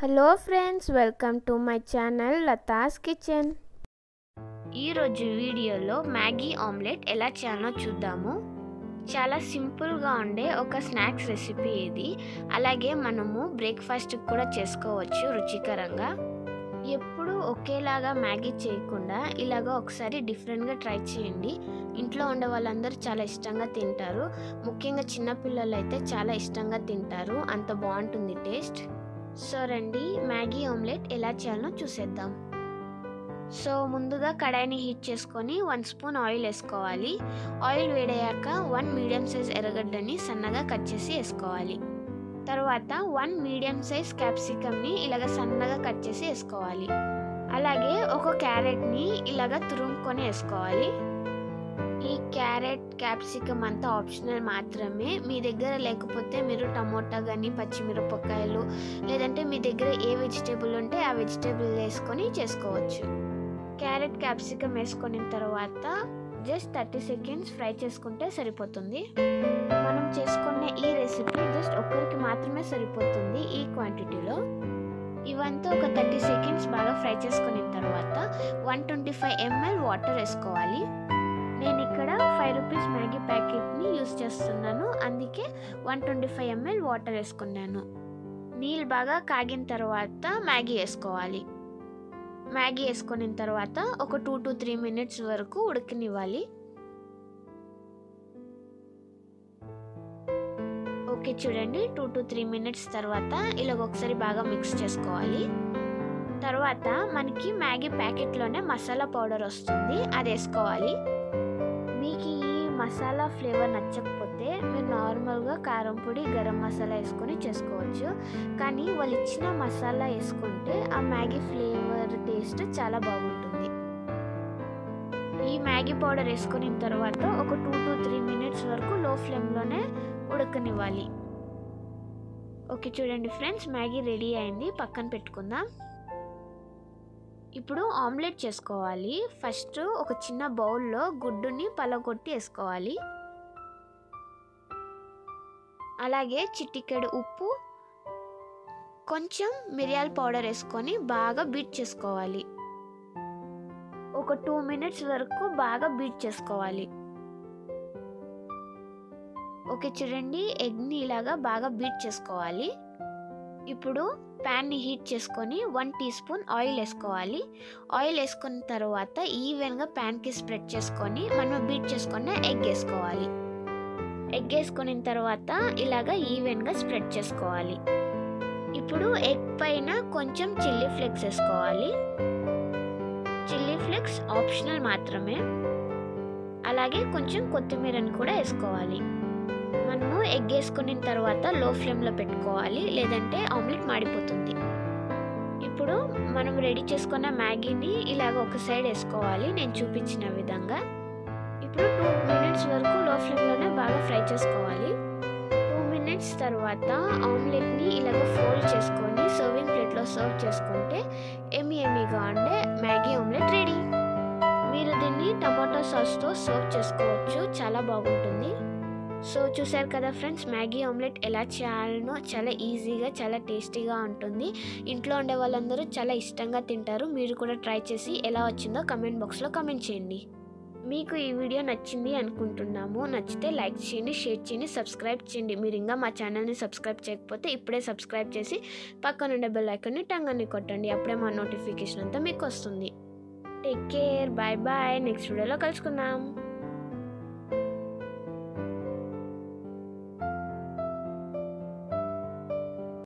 hello friends welcome to my channel Latha's kitchen ఈరోజు వీడియోలో Maggi omelette ఎలా చేయాలో చూద్దాము చాలా సింపుల్గా ఉండే ఒక స్నాక్స్ రెసిపీ ఇది అలాగే మనము బ్రేక్ఫాస్ట్ కూడా చేసుకోవచ్చు రుచికరంగా ఎప్పుడు ఒకేలాగా మ్యాగీ చేయకుండా ఇలాగ ఒకసారి డిఫరెంట్గా ట్రై చేయండి ఇంట్లో ఉండే వాళ్ళందరూ చాలా ఇష్టంగా తింటారు ముఖ్యంగా చిన్నపిల్లలు అయితే చాలా ఇష్టంగా తింటారు అంత బాగుంటుంది టేస్ట్ సో రండి మ్యాగీ ఆమ్లెట్ ఎలా చేయాలో చూసేద్దాం సో ముందుగా కడాయిని హీట్ చేసుకొని వన్ స్పూన్ ఆయిల్ వేసుకోవాలి ఆయిల్ వేడయ్యాక వన్ మీడియం సైజ్ ఎర్రగడ్డని సన్నగా కట్ చేసి వేసుకోవాలి తర్వాత వన్ మీడియం సైజ్ క్యాప్సికమ్ని ఇలాగ సన్నగా కట్ చేసి వేసుకోవాలి అలాగే ఒక క్యారెట్ని ఇలాగ తురుముకొని వేసుకోవాలి ఈ క్యారెట్ క్యాప్సికమ్ అంతా ఆప్షనల్ మాత్రమే మీ దగ్గర లేకపోతే మీరు టమోటా కానీ పచ్చిమిరపకాయలు లేదంటే మీ దగ్గర ఏ వెజిటేబుల్ ఉంటే ఆ వెజిటేబుల్ వేసుకొని చేసుకోవచ్చు క్యారెట్ క్యాప్సికమ్ వేసుకున్న తర్వాత జస్ట్ థర్టీ సెకండ్స్ ఫ్రై చేసుకుంటే సరిపోతుంది మనం చేసుకునే ఈ రెసిపీ జస్ట్ ఒక్కరికి మాత్రమే సరిపోతుంది ఈ క్వాంటిటీలో ఇవంతా ఒక థర్టీ సెకండ్స్ బాగా ఫ్రై చేసుకున్న తర్వాత one twenty five ML water వేసుకోవాలి నేను ఇక్కడ ఫైవ్ రూపీస్ మ్యాగీ ప్యాకెట్ని యూస్ చేస్తున్నాను అందుకే one twenty five ML water వేసుకున్నాను నీళ్ళు బాగా కాగిన తర్వాత మ్యాగీ వేసుకోవాలి మ్యాగీ వేసుకున్న తర్వాత ఒక టూ టు త్రీ మినిట్స్ వరకు ఉడకనివ్వాలి ఓకే చూడండి టూ టు త్రీ మినిట్స్ తర్వాత ఇలాగ ఒకసారి బాగా మిక్స్ చేసుకోవాలి తర్వాత మనకి మ్యాగీ ప్యాకెట్లోనే మసాలా పౌడర్ వస్తుంది అది వేసుకోవాలి మీకు ఈ మసాలా ఫ్లేవర్ నచ్చకపోతే మీరు నార్మల్గా కారం పొడి గరం మసాలా వేసుకొని చేసుకోవచ్చు కానీ వాళ్ళు ఇచ్చిన మసాలా వేసుకుంటే ఆ మ్యాగీ ఫ్లేవర్ టేస్ట్ చాలా బాగుంటుంది ఈ మ్యాగీ పౌడర్ వేసుకున్న తర్వాత ఒక టూ టు త్రీ మినిట్స్ వరకు లో ఫ్లేమ్లోనే ఉడకనివ్వాలి ఓకే చూడండి ఫ్రెండ్స్ మ్యాగీ రెడీ అయింది పక్కన పెట్టుకుందాం ఇప్పుడు ఆమ్లెట్ చేసుకోవాలి ఫస్ట్ ఒక చిన్న బౌల్లో గుడ్డుని పలగొట్టి వేసుకోవాలి అలాగే చిటికెడు ఉప్పు కొంచెం మిరియాల పౌడర్ వేసుకొని బాగా బీట్ చేసుకోవాలి ఒక టూ మినిట్స్ వరకు బాగా బీట్ చేసుకోవాలి ఓకే చూడండి ఎగ్ని ఇలాగా బాగా బీట్ చేసుకోవాలి ఇప్పుడు ప్యాన్ని హీట్ చేసుకొని వన్ టీ స్పూన్ ఆయిల్ వేసుకోవాలి ఆయిల్ వేసుకున్న తర్వాత ఈవెన్గా ప్యాన్కి స్ప్రెడ్ చేసుకొని మనం బీట్ చేసుకున్న ఎగ్ వేసుకోవాలి ఎగ్ వేసుకున్న తర్వాత ఇలాగ ఈవెన్గా స్ప్రెడ్ చేసుకోవాలి ఇప్పుడు ఎగ్ పైన కొంచెం చిల్లీ ఫ్లేక్స్ వేసుకోవాలి చిల్లీ ఫ్లేక్స్ ఆప్షనల్ మాత్రమే అలాగే కొంచెం కొత్తిమీరని కూడా వేసుకోవాలి మనము ఎగ్ వేసుకున్న తర్వాత లో ఫ్లేమ్లో పెట్టుకోవాలి లేదంటే ఆమ్లెట్ మాడిపోతుంది ఇప్పుడు మనం రెడీ చేసుకున్న మ్యాగీని ఇలాగ ఒక సైడ్ వేసుకోవాలి నేను చూపించిన విధంగా ఇప్పుడు టూ మినిట్స్ వరకు లో ఫ్లేమ్లోనే బాగా ఫ్రై చేసుకోవాలి టూ మినిట్స్ తర్వాత ఆమ్లెట్ని ఇలాగ ఫోల్డ్ చేసుకొని సర్వింగ్ ప్లేట్లో సర్వ్ చేసుకుంటే ఎమి ఎమిగా ఉండే మ్యాగీ ఆమ్లెట్ రెడీ మీరు దీన్ని టమాటో సాస్తో సర్వ్ చేసుకోవచ్చు చాలా బాగుంటుంది సో చూసారు కదా ఫ్రెండ్స్ మ్యాగీ ఆమ్లెట్ ఎలా చేయాలనో చాలా ఈజీగా చాలా టేస్టీగా ఉంటుంది ఇంట్లో ఉండే వాళ్ళందరూ చాలా ఇష్టంగా తింటారు మీరు కూడా ట్రై చేసి ఎలా వచ్చిందో కమెంట్ బాక్స్లో కమెంట్ చేయండి మీకు ఈ వీడియో నచ్చింది అనుకుంటున్నాము నచ్చితే లైక్ చేయండి షేర్ చేయండి సబ్స్క్రైబ్ చేయండి మీరు ఇంకా మా ఛానల్ని సబ్స్క్రైబ్ చేయకపోతే ఇప్పుడే సబ్స్క్రైబ్ చేసి పక్కన ఉండే బెల్ ఐకాన్ని టంగని కొట్టండి అప్పుడే మా నోటిఫికేషన్ అంతా మీకు వస్తుంది take care bye bye next వీడియోలో కలుసుకుందాం